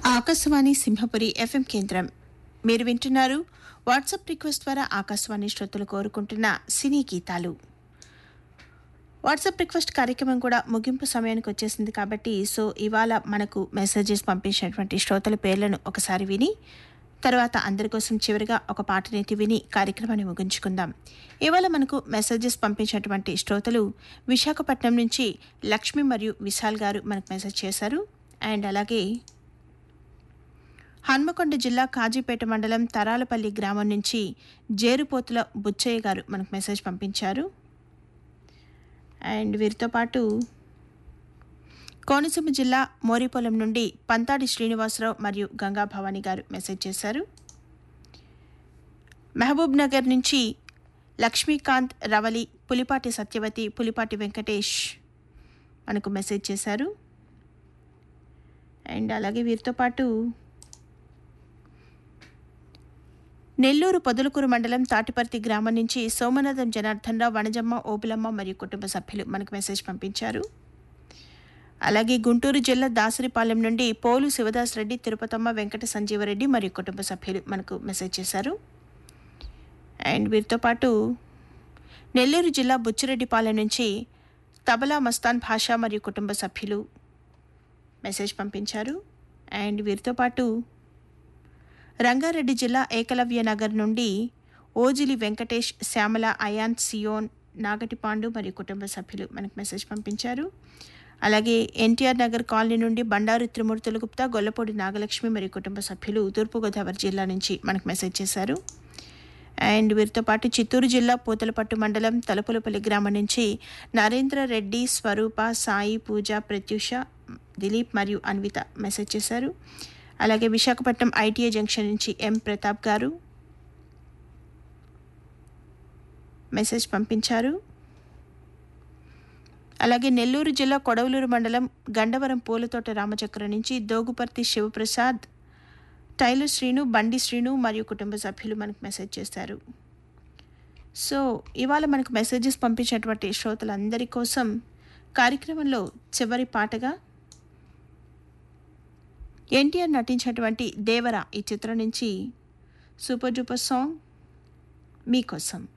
Akashvani Simhapuri FM కేంద్రం మీరు వింటున్నారు వాట్సాప్ రిక్వెస్ట్ ద్వారా ఆకాశవాణి శ్రోతలు కోరుకుంటున్న సినీ గీతాలు వాట్సాప్ రిక్వెస్ట్ కార్యక్రమం కూడా ముగింపు సమయానికి వచ్చేసింది కాబట్టి సో ఇవాళ మనకు మెసేజెస్ పంపించినటువంటి శ్రోతల పేర్లను ఒకసారి విని తర్వాత అందరి కోసం చివరిగా ఒక పాటనైతే విని కార్యక్రమాన్ని ముగించుకుందాం ఇవాళ మనకు మెసేజెస్ పంపించినటువంటి శ్రోతలు విశాఖపట్నం నుంచి లక్ష్మి మరియు విశాల్ గారు మనకు మెసేజ్ చేశారు అండ్ అలాగే హన్మకొండ జిల్లా కాజీపేట మండలం తరాలపల్లి గ్రామం నుంచి జేరుపోతుల బుచ్చయ్య గారు మనకు మెసేజ్ పంపించారు అండ్ వీరితో పాటు కోనసీమ జిల్లా మోరిపొలం నుండి పంతాడి శ్రీనివాసరావు మరియు గంగా భవానీ గారు మెసేజ్ చేశారు మహబూబ్ నగర్ నుంచి లక్ష్మీకాంత్ రవలి పులిపాటి సత్యవతి పులిపాటి వెంకటేష్ మనకు మెసేజ్ చేశారు అండ్ అలాగే వీరితో పాటు నెల్లూరు పొదలకూరు మండలం తాటిపర్తి గ్రామం నుంచి సోమనాథం జనార్దన్ రావు వనజమ్మ ఓబులమ్మ మరియు కుటుంబ సభ్యులు మనకు మెసేజ్ పంపించారు అలాగే గుంటూరు జిల్లా దాసరిపాలెం నుండి పోలు శివదాస్ రెడ్డి తిరుపతమ్మ వెంకట సంజీవరెడ్డి మరియు కుటుంబ సభ్యులు మనకు మెసేజ్ చేశారు అండ్ వీరితో పాటు నెల్లూరు జిల్లా బుచ్చిరెడ్డిపాలెం నుంచి తబలా మస్తాన్ భాషా మరియు కుటుంబ సభ్యులు మెసేజ్ పంపించారు అండ్ వీరితో పాటు రంగారెడ్డి జిల్లా ఏకలవ్య నగర్ నుండి ఓజిలి వెంకటేష్ శ్యామల అయాన్ సియోన్ నాగటిపాండు మరియు కుటుంబ సభ్యులు మనకు మెసేజ్ పంపించారు అలాగే ఎన్టీఆర్ నగర్ కాలనీ నుండి బండారు త్రిమూర్తుల గుప్తా గొల్లపూడి నాగలక్ష్మి మరియు కుటుంబ సభ్యులు తూర్పుగోదావరి జిల్లా నుంచి మనకు మెసేజ్ చేశారు అండ్ వీరితో పాటు చిత్తూరు జిల్లా పూతలపట్టు మండలం తలుపులపల్లి గ్రామం నుంచి నరేంద్ర రెడ్డి స్వరూప సాయి పూజ ప్రత్యూష దిలీప్ మరియు అన్విత మెసేజ్ చేశారు అలాగే విశాఖపట్నం ఐటీఐ జంక్షన్ నుంచి ఎం ప్రతాప్ గారు మెసేజ్ పంపించారు అలాగే నెల్లూరు జిల్లా కొడవలూరు మండలం గండవరం పూలతోట రామచక్ర నుంచి దోగుపర్తి శివప్రసాద్ టైలర్ శ్రీను బండి శ్రీను మరియు కుటుంబ సభ్యులు మనకు మెసేజ్ చేశారు సో ఇవాళ మనకు మెసేజెస్ పంపించినటువంటి శ్రోతలందరి కోసం కార్యక్రమంలో చివరి పాటగా ఎన్టీఆర్ నటించినటువంటి దేవర ఈ చిత్రం నుంచి సూపర్ డూపర్ సాంగ్ మీకోసం